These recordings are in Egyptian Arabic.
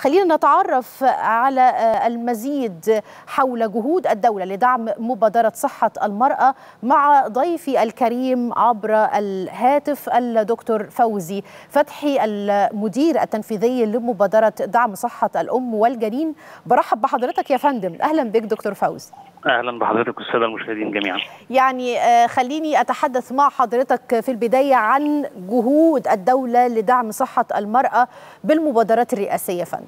خلينا نتعرف على المزيد حول جهود الدولة لدعم مبادرة صحة المرأة مع ضيفي الكريم عبر الهاتف الدكتور فوزي فتحي المدير التنفيذي لمبادرة دعم صحة الأم والجنين برحب بحضرتك يا فندم أهلا بك دكتور فوزي اهلا بحضرتك والساده المشاهدين جميعا. يعني خليني اتحدث مع حضرتك في البدايه عن جهود الدوله لدعم صحه المراه بالمبادرات الرئاسيه فندم.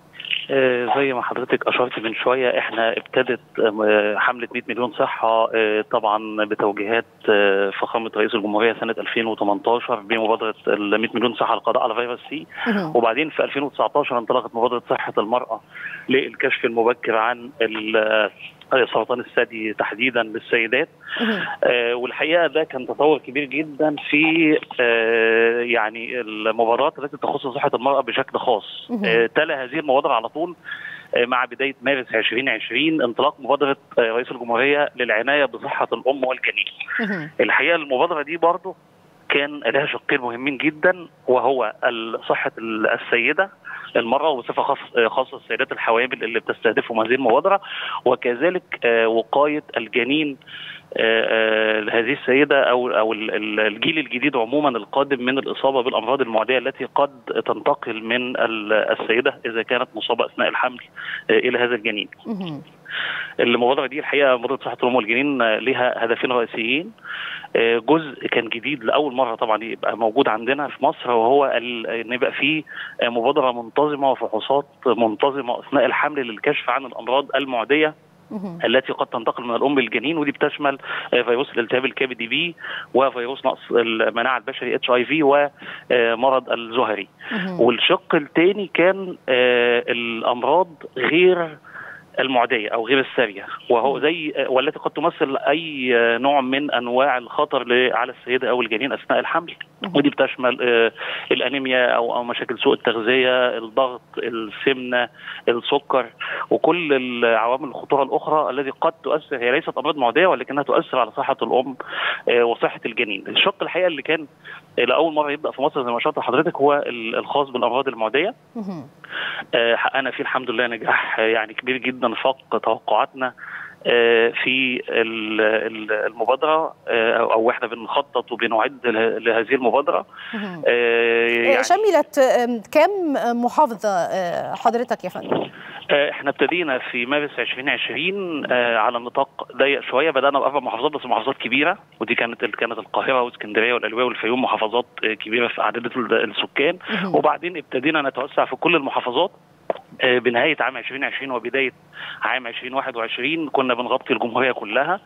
زي ما حضرتك اشرت من شويه احنا ابتدت حمله 100 مليون صحه طبعا بتوجيهات فخامه رئيس الجمهوريه سنه 2018 بمبادره ال 100 مليون صحه للقضاء على فيروس سي وبعدين في 2019 انطلقت مبادره صحه المراه للكشف المبكر عن سرطان الثدي تحديدا للسيدات آه والحقيقه ده كان تطور كبير جدا في آه يعني المبادرات التي تخص صحه المراه بشكل خاص آه تلا هذه المبادره على طول مع بدايه مارس 2020 انطلاق مبادره رئيس الجمهوريه للعنايه بصحه الام والجنين. الحقيقه المبادره دي برضه كان لها شقين مهمين جدا وهو صحه السيده المرأة وبصفة خاصة خاصة السيدات الحوامل اللي بتستهدفهم هذه المبادرة وكذلك وقاية الجنين هذه السيدة أو أو الجيل الجديد عموما القادم من الإصابة بالأمراض المعدية التي قد تنتقل من السيدة إذا كانت مصابة أثناء الحمل إلى هذا الجنين. المبادرة دي الحقيقة مبادرة صحة الأم والجنين لها هدفين رئيسيين جزء كان جديد لاول مره طبعا يبقى موجود عندنا في مصر وهو ان يبقى في مبادره منتظمه وفحوصات منتظمه اثناء الحمل للكشف عن الامراض المعديه التي قد تنتقل من الام للجنين ودي بتشمل فيروس الالتهاب الكبدي بي وفيروس نقص المناعه البشري اتش اي في ومرض الزهري والشق الثاني كان الامراض غير المعديه او غير الساريه وهو زي والتي قد تمثل اي نوع من انواع الخطر على السيده او الجنين اثناء الحمل ودي بتشمل الانيميا او او مشاكل سوء التغذيه الضغط السمنه السكر وكل العوامل الخطوره الاخرى التي قد تؤثر هي ليست امراض معديه ولكنها تؤثر على صحه الام وصحه الجنين الشق الحقيقه اللي كان لاول مره يبدا في مصر زي ما اشرت لحضرتك هو الخاص بالامراض المعديه حققنا فيه الحمد لله نجاح يعني كبير جدا فاق توقعاتنا في المبادره او احنا بنخطط وبنعد لهذه المبادره يعني شملت كم محافظه حضرتك يا فندم؟ احنا ابتدينا في مارس 2020 على نطاق ضيق شويه بدانا باربع محافظات بس محافظات كبيره ودي كانت كانت القاهره واسكندريه والالويه والفيوم محافظات كبيره في عدد السكان وبعدين ابتدينا نتوسع في كل المحافظات بنهاية عام 2020 وبداية عام 2021 كنا بنغطي الجمهورية كلها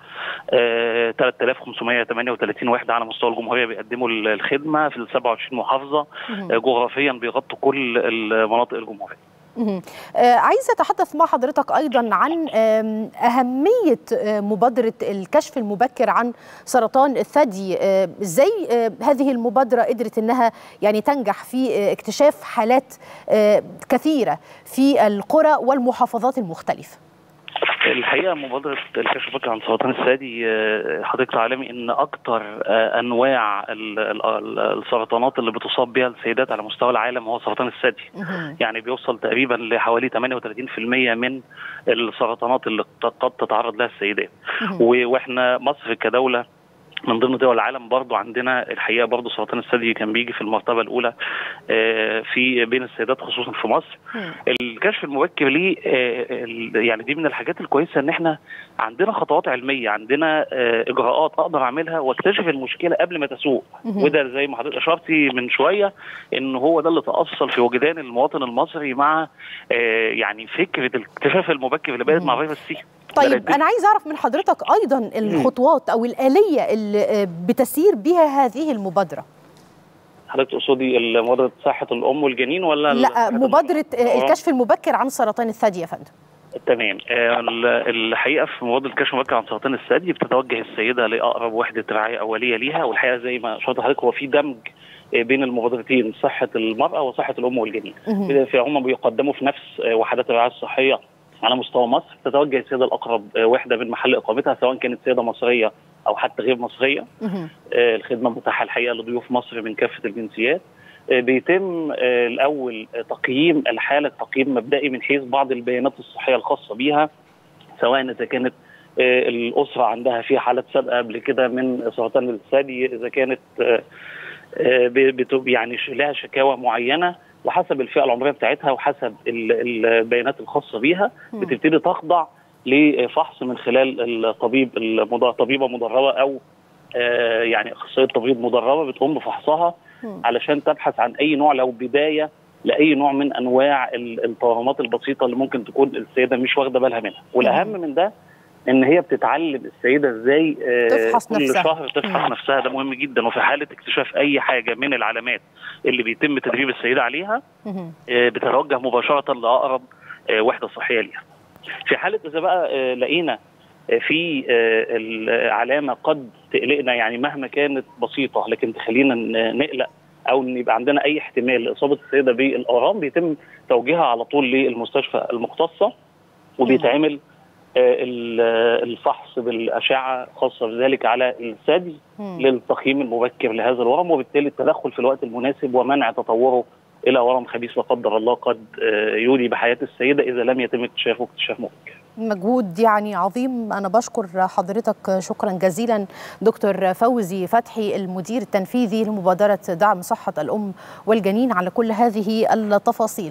3538 وحدة على مستوى الجمهورية بيقدموا الخدمة في ال 27 محافظة جغرافيا بيغطوا كل المناطق الجمهورية عايزة أتحدث مع حضرتك أيضا عن أهمية مبادرة الكشف المبكر عن سرطان الثدي إزاي هذه المبادرة قدرت أنها يعني تنجح في اكتشاف حالات كثيرة في القرى والمحافظات المختلفة الحقيقه مبادره الكشف المبكر عن سرطان الثدي حضرتك تعلمي ان اكثر انواع السرطانات اللي بتصاب بها السيدات على مستوى العالم هو سرطان الثدي يعني بيوصل تقريبا لحوالي 38% من السرطانات اللي قد تتعرض لها السيدات واحنا مصر كدوله من ضمن دول العالم برضو عندنا الحقيقه برضو سرطان الثدي كان بيجي في المرتبه الاولى في بين السيدات خصوصا في مصر الكشف المبكر ليه يعني دي من الحاجات الكويسه ان احنا عندنا خطوات علميه عندنا اجراءات اقدر اعملها واكتشف المشكله قبل ما تسوء وده زي ما حضرتك اشرتي من شويه ان هو ده اللي تاصل في وجدان المواطن المصري مع يعني فكره الاكتشاف المبكر اللي بدات مع فيروس سي طيب انا عايز اعرف من حضرتك ايضا الخطوات او الاليه اللي بتسير بها هذه المبادره حضرتك تقصدي مبادره صحه الام والجنين ولا لا مبادره الكشف المبكر عن سرطان الثدي يا فندم تمام الحقيقه في مبادره الكشف المبكر عن سرطان الثدي بتتوجه السيده لاقرب وحده رعايه اوليه ليها والحقيقه زي ما شرط حضرتك هو في دمج بين المبادرتين صحه المراه وصحه الام والجنين في هم بيقدموا في نفس وحدات الرعايه الصحيه على مستوى مصر تتوجه السيده الاقرب وحده من محل اقامتها سواء كانت سيده مصريه او حتى غير مصريه الخدمه متاحه الحقيقه لضيوف مصر من كافه الجنسيات بيتم الاول تقييم الحاله تقييم مبدئي من حيث بعض البيانات الصحيه الخاصه بيها سواء اذا كانت الاسره عندها في حالات سابقه قبل كده من سرطان الثدي اذا كانت يعني لها شكاوى معينه وحسب الفئه العمريه بتاعتها وحسب البيانات الخاصه بيها بتبتدي تخضع لفحص من خلال الطبيب طبيبه مدربه او يعني اخصائيه تمريض مدربه بتقوم بفحصها علشان تبحث عن اي نوع لو بدايه لاي نوع من انواع التورمات البسيطه اللي ممكن تكون السيده مش واخده بالها منها والاهم من ده ان هي بتتعلم السيده ازاي تفحص كل نفسها. شهر تفحص مم. نفسها ده مهم جدا وفي حاله اكتشاف اي حاجه من العلامات اللي بيتم تدريب السيده عليها مهم. بتتوجه مباشره لاقرب وحده صحيه ليها. في حاله اذا بقى لقينا في العلامه قد تقلقنا يعني مهما كانت بسيطه لكن تخلينا نقلق او ان يبقى عندنا اي احتمال لاصابه السيده بالاورام بيتم توجيهها على طول للمستشفى المختصه وبيتعمل الفحص بالاشعه خاصه بذلك على الثدي للتقييم المبكر لهذا الورم وبالتالي التدخل في الوقت المناسب ومنع تطوره الى ورم خبيث لا قدر الله قد يولي بحياه السيده اذا لم يتم اكتشافه اكتشاف مبكر. مجهود يعني عظيم أنا بشكر حضرتك شكرا جزيلا دكتور فوزي فتحي المدير التنفيذي لمبادرة دعم صحة الأم والجنين على كل هذه التفاصيل